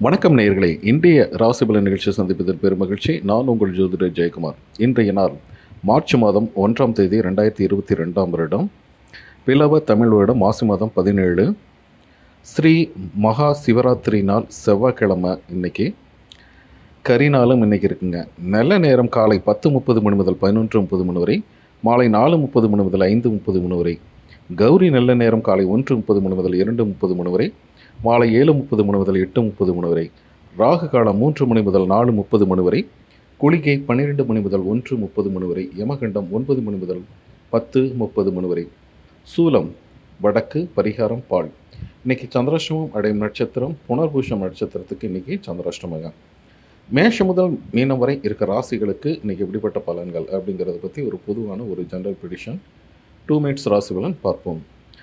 வணக்கம் நேயர்களே இன்றைய ராசிபல நிகழ்ச்சி சந்திப்பதில் பெரும் மகிழ்ச்சி நான் உங்கள் ஜோதிடர் ஜெயக்குமார் இன்றைய நாள் மார்ச் மாதம் ஒன்றாம் தேதி ரெண்டாயிரத்தி இருபத்தி ரெண்டாம் வருடம் பிளவ தமிழ் வருடம் மாசி மாதம் பதினேழு ஸ்ரீ மகா சிவராத்திரி நாள் செவ்வாய்க்கிழமை இன்னைக்கு கரிநாளும் இன்னைக்கு இருக்குங்க நல்ல நேரம் காலை பத்து முப்பது மணி முதல் பதினொன்று முப்பது மணி வரை மாலை நாலு முப்பது மணி முதல் ஐந்து முப்பது மணி வரை கௌரி நல்ல நேரம் காலை ஒன்று முப்பது மணி முதல் இரண்டு முப்பது மணி வரை மாலை ஏழு முப்பது மணி முதல் எட்டு முப்பது மணி வரை ராகு காலம் மூன்று மணி முதல் நாலு முப்பது மணி வரை குளிகை பன்னிரெண்டு மணி முதல் ஒன்று முப்பது மணி வரை யமகண்டம் ஒன்பது மணி முதல் பத்து முப்பது மணி வரை சூலம் வடக்கு பரிகாரம் பால் இன்னைக்கு சந்திராஷ்டமம் அடையும் நட்சத்திரம் புனர்பூஷம் நட்சத்திரத்துக்கு இன்னைக்கு சந்திராஷ்டமங்க மேஷம் முதல் மீனம் வரை இருக்க ராசிகளுக்கு இன்னைக்கு எப்படிப்பட்ட பலன்கள் அப்படிங்கிறத பற்றி ஒரு பொதுவான ஒரு ஜெனரல் ப்ரிடிஷன் டூ மினிட்ஸ் ராசி பலன் பார்ப்போம்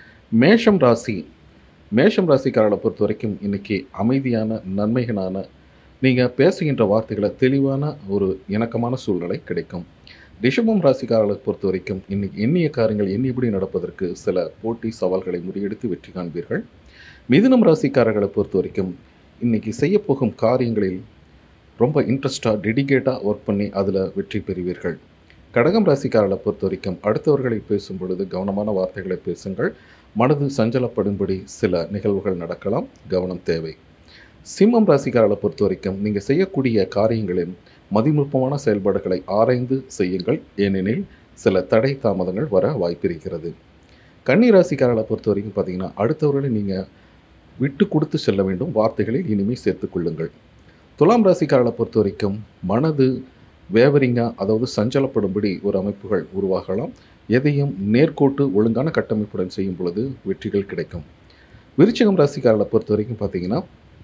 மேஷம் ராசி மேஷம் ராசிக்காரர்களை பொறுத்த வரைக்கும் இன்னைக்கு அமைதியான நன்மைகளான நீங்கள் பேசுகின்ற வார்த்தைகளை தெளிவான ஒரு இணக்கமான சூழ்நிலை கிடைக்கும் ரிஷபம் ராசிக்காரர்களை பொறுத்த வரைக்கும் இன்னைக்கு எண்ணிய காரியங்கள் எண்ணியபடி நடப்பதற்கு சில போட்டி சவால்களை முறியடித்து வெற்றி காண்பீர்கள் மிதுனம் ராசிக்காரர்களை பொறுத்த வரைக்கும் இன்னைக்கு செய்யப்போகும் காரியங்களில் ரொம்ப இன்ட்ரெஸ்டாக டெடிகேட்டாக ஒர்க் பண்ணி அதில் வெற்றி பெறுவீர்கள் கடகம் ராசிக்காரர்களை பொறுத்த வரைக்கும் அடுத்தவர்களை பேசும் பொழுது கவனமான வார்த்தைகளை பேசுங்கள் மனது சஞ்சலப்படும்படி சில நிகழ்வுகள் நடக்கலாம் கவனம் தேவை சிம்மம் ராசிக்காரர்களை பொறுத்த வரைக்கும் நீங்கள் செய்யக்கூடிய காரியங்களில் மதிநுட்பமான செயல்பாடுகளை ஆராய்ந்து செய்யுங்கள் ஏனெனில் சில தடை தாமதங்கள் வர வாய்ப்பிருக்கிறது கன்னி ராசிக்காரர்களை பொறுத்த வரைக்கும் பார்த்தீங்கன்னா அடுத்தவர்களை நீங்கள் விட்டு கொடுத்து செல்ல வேண்டும் வார்த்தைகளில் இனிமேல் சேர்த்துக் கொள்ளுங்கள் துலாம் ராசிக்காரர்களை பொறுத்த வரைக்கும் மனது வேவரிங்காக அதாவது சஞ்சலப்படும்படி ஒரு அமைப்புகள் உருவாகலாம் எதையும் நேர்கோட்டு ஒழுங்கான கட்டமைப்புடன் செய்யும் பொழுது வெற்றிகள் கிடைக்கும் விருச்சிகம் ராசிக்காரர்களை பொறுத்த வரைக்கும் பார்த்தீங்கன்னா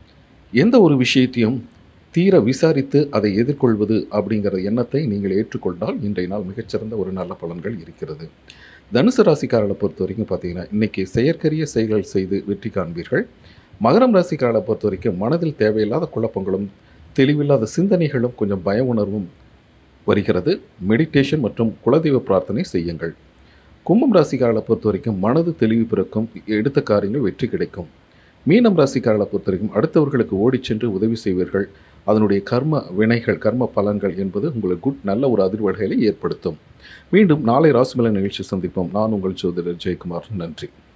எந்த ஒரு விஷயத்தையும் தீர விசாரித்து அதை எதிர்கொள்வது அப்படிங்கிற எண்ணத்தை நீங்கள் ஏற்றுக்கொண்டால் இன்றைய நாள் மிகச்சிறந்த ஒரு நல்ல பலன்கள் இருக்கிறது தனுசு ராசிக்காரர்களை பொறுத்த வரைக்கும் பார்த்தீங்கன்னா இன்னைக்கு செயற்கரிய செயல்கள் செய்து வெற்றி காண்பீர்கள் மகரம் ராசிக்காரர்களை பொறுத்த வரைக்கும் மனதில் தேவையில்லாத குழப்பங்களும் தெளிவில்லாத சிந்தனைகளும் கொஞ்சம் பய உணர்வும் வருகிறது மெடிடேஷன் மற்றும் குலதெய்வ பிரார்த்தனை செய்யுங்கள் கும்பம் ராசிக்காரர்களை பொறுத்த வரைக்கும் மனது தெளிவு பிறக்கும் எடுத்த காரியங்கள் வெற்றி கிடைக்கும் மீனம் ராசிக்காரர்களை பொறுத்த வரைக்கும் அடுத்தவர்களுக்கு ஓடிச் சென்று உதவி செய்வீர்கள் அதனுடைய கர்ம வினைகள் கர்ம பலன்கள் என்பது உங்களுக்கு குட் நல்ல ஒரு அதிர்வடைகளை ஏற்படுத்தும் மீண்டும் நாளை ராசிமலை நிகழ்ச்சி சந்திப்போம் நான் உங்கள் ஜோதிடர் ஜெயக்குமார் நன்றி